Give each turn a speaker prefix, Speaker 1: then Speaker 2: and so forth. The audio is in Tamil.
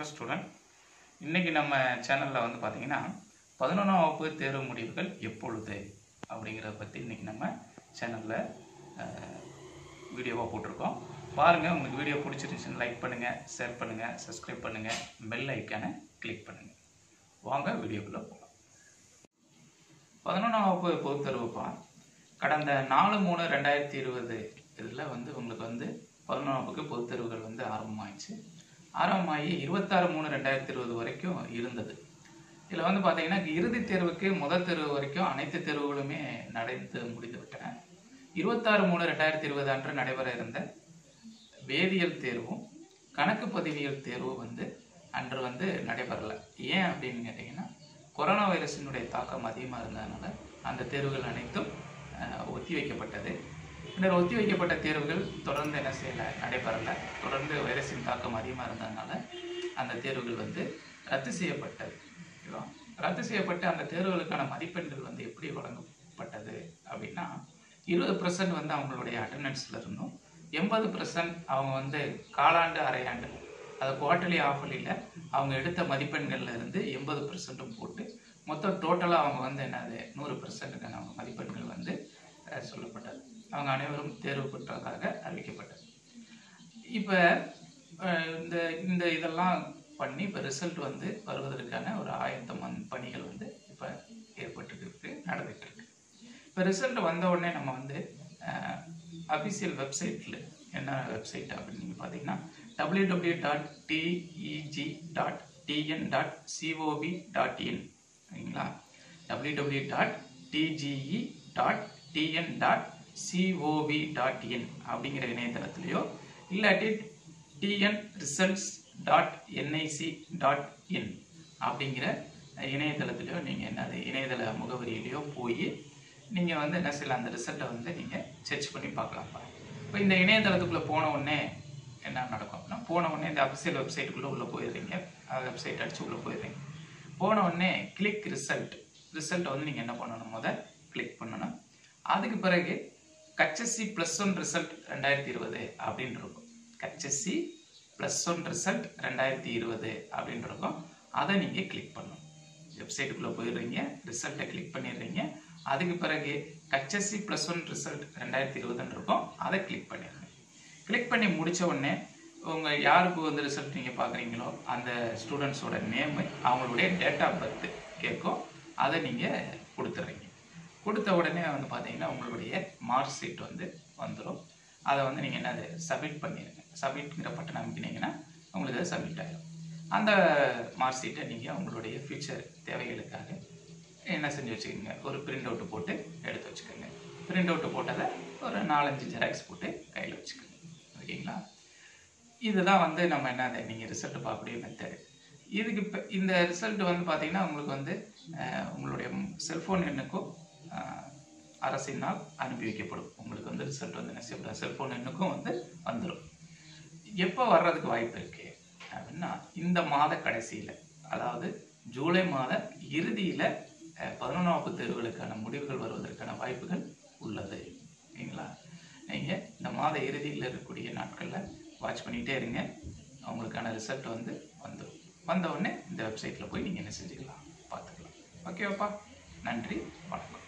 Speaker 1: வணக்கம் ஸ்டூடெண்ட் இன்றைக்கி நம்ம சேனலில் வந்து பார்த்தீங்கன்னா பதினொன்றாம் வகுப்பு தேர்வு முடிவுகள் எப்பொழுது அப்படிங்கிறத பற்றி இன்றைக்கி நம்ம சேனலில் வீடியோவாக போட்டிருக்கோம் பாருங்கள் உங்களுக்கு வீடியோ பிடிச்சிருந்துச்சுன்னு லைக் பண்ணுங்கள் ஷேர் பண்ணுங்கள் சப்ஸ்கிரைப் பண்ணுங்கள் பெல் ஐக்கானை கிளிக் பண்ணுங்கள் வாங்க வீடியோக்குள்ளே போகலாம் பதினொன்றாம் வகுப்பு பொதுத் தேர்வுப்பா கடந்த நாலு மூணு ரெண்டாயிரத்தி இருபது இதில் வந்து உங்களுக்கு வந்து பதினொன்றாம் வகுப்புக்கு பொதுத் தேர்வுகள் வந்து ஆரம்பமாயிடுச்சு ஆரம்பமாகி இருபத்தாறு மூணு ரெண்டாயிரத்தி இருபது வரைக்கும் இருந்தது இதில் வந்து பார்த்தீங்கன்னா இறுதித் தேர்வுக்கு முதல் தேர்வு வரைக்கும் அனைத்து தேர்வுகளுமே நடந்து முடிந்து விட்டன இருபத்தாறு மூணு ரெண்டாயிரத்தி இருபது அன்று நடைபெற இருந்த வேதியியல் தேர்வும் கணக்கு பதிவியல் தேர்வும் வந்து அன்று வந்து நடைபெறல ஏன் அப்படின்னு கேட்டிங்கன்னா கொரோனா வைரஸினுடைய தாக்கம் அதிகமாக இருந்ததுனால அந்த தேர்வுகள் அனைத்தும் அஹ், ஒத்தி வைக்கப்பட்டது பின்னர் ஒத்தி வைக்கப்பட்ட தேர்வுகள் தொடர்ந்து என்ன செய்யலை நடைபெறலை தொடர்ந்து வைரஸின் தாக்கம் அதிகமாக இருந்ததுனால அந்த தேர்வுகள் வந்து ரத்து செய்யப்பட்டது ஓகேவா ரத்து செய்யப்பட்ட அந்த தேர்வுகளுக்கான மதிப்பெண்கள் வந்து எப்படி வழங்கப்பட்டது அப்படின்னா இருபது பர்சன்ட் வந்து அவங்களுடைய அட்டண்டன்ஸில் இருந்தும் எண்பது பர்சன்ட் அவங்க வந்து காலாண்டு அரையாண்டு அது குவார்டர்லி ஆஃபர்லியில் அவங்க எடுத்த மதிப்பெண்கள்ல இருந்து எண்பது பர்சன்ட்டும் போட்டு மொத்தம் டோட்டலாக அவங்க வந்து என்னது நூறு பர்சன்ட்டுக்கான அவங்க மதிப்பெண்கள் வந்து அஹ், சொல்லப்பட்டது அவங்க அனைவரும் தேர்வு பெற்றதாக அறிவிக்கப்பட்டது இப்போ இந்த இந்த இதெல்லாம் பண்ணி இப்போ ரிசல்ட் வந்து வருவதற்கான ஒரு ஆயத்தம் வந்து பணிகள் வந்து இப்போ ஏற்பட்டுட்டு இருக்கு நடந்துட்டு இருக்கு இப்போ ரிசல்ட் வந்த உடனே நம்ம வந்து அஃபிஷியல் வெப்சைட்டில் என்ன வெப்சைட் அப்படின்னு நீங்கள் பார்த்தீங்கன்னா W W dot DEG dot TN dot COV dot in சரிங்களா W W dot DGE dot TN dot COV dot in அப்படிங்கிற இணையதளத்திலையோ இல்லாட்டி TN results dot NIC dot in அப்படிங்கிற இணையதளத்திலையோ நீங்கள் என்னது இணையதள முகவரியிலையோ போய் நீங்கள் வந்து என்ன செய்யலாம் அந்த ரிசல்ட்டை வந்து நீங்கள் சர்ச் பண்ணி பார்க்கலாம்ப்பா இப்போ இந்த இணையதளத்துக்குள்ளே போன உடனே என்ன நடக்கும் அப்படின்னா போன உடனே இந்த அஃபிஷியல் வெப்சைட்டுக்குள்ளே உள்ளே போயிடுறீங்க வெப்சைட் அடிச்சு உள்ளே போயிடுறீங்க போன உடனே கிளிக் ரிசல்ட் ரிசல்ட்டை வந்து நீங்கள் என்ன பண்ணணும் முத கிளிக் பண்ணணும் அதுக்கு பிறகு கச்சசி ப்ளஸ் ஒன் ரிசல்ட் ரெண்டாயிரத்தி இருபது அப்படின்னு இருக்கும் கச்சசி ப்ளஸ் ஒன் ரிசல்ட் ரெண்டாயிரத்தி இருபது அப்படின்னு இருக்கும் அதை நீங்கள் கிளிக் பண்ணணும் வெப்சைட்டுக்குள்ளே போயிடுறீங்க ரிசல்ட்டை கிளிக் பண்ணிடுறீங்க அதுக்கு பிறகு கச்சசி ப்ளஸ் ஒன் ரிசல்ட் ரெண்டாயிரத்தி இருபதுன்னு இருக்கும் அதை கிளிக் பண்ணிடுங்க கிளிக் பண்ணி முடிச்ச உடனே உங்கள் யாருக்கு வந்து ரிசல்ட் நீங்கள் பார்க்குறீங்களோ அந்த ஸ்டூடெண்ட்ஸோட நேமு அவங்களுடைய டேட் ஆஃப் பர்த் கேட்கும் அதை நீங்கள் கொடுத்துட்றீங்க கொடுத்த உடனே வந்து பார்த்தீங்கன்னா உங்களுடைய மார்க் ஷீட் வந்து வந்துடும் அதை வந்து நீங்கள் என்னது சப்மிட் பண்ணிடுங்க சப்மிட்ங்கிற பட்டன் அமைக்கினீங்கன்னா உங்களுக்கு அது சப்மிட் ஆகிடும் அந்த மார்க் ஷீட்டை நீங்கள் உங்களுடைய ஃபியூச்சர் தேவைகளுக்காக என்ன செஞ்சு வச்சுக்கோங்க ஒரு பிரிண்ட் அவுட் போட்டு எடுத்து வச்சுக்கோங்க பிரிண்ட் அவுட் போட்டதை ஒரு நாலஞ்சு ஜெராக்ஸ் போட்டு கையில் வச்சுக்கோங்க ஓகேங்களா இதுதான் வந்து நம்ம என்னது நீங்கள் ரிசல்ட் பார்க்கக்கூடிய மெத்தடு இதுக்கு இப்போ இந்த ரிசல்ட் வந்து பார்த்தீங்கன்னா உங்களுக்கு வந்து அஹ், உங்களுடைய செல்ஃபோன் எண்ணுக்கும் அஹ், அரசினால் அனுப்பி வைக்கப்படும் உங்களுக்கு வந்து ரிசல்ட் வந்து என்ன செய்யப்படும் செல்ஃபோன் எண்ணுக்கும் வந்து வந்துடும் எப்போ வர்றதுக்கு வாய்ப்பு இருக்கு அப்படின்னா இந்த மாத கடைசியில் அதாவது ஜூலை மாத இறுதியில் பதினொன்றாம் வகுப்பு தேர்வுகளுக்கான முடிவுகள் வருவதற்கான வாய்ப்புகள் உள்ளது ஓகேங்களா நீங்கள் இந்த மாத இறுதியில் இருக்கக்கூடிய நாட்களில் வாட்ச் பண்ணிகிட்டே இருங்க அவங்களுக்கான ரிசல்ட் வந்து வந்துடும் வந்த உடனே இந்த வெப்சைட்டில் போய் நீங்கள் என்ன செஞ்சுக்கலாம் பார்த்துக்கலாம் ஓகேவாப்பா நன்றி வணக்கம்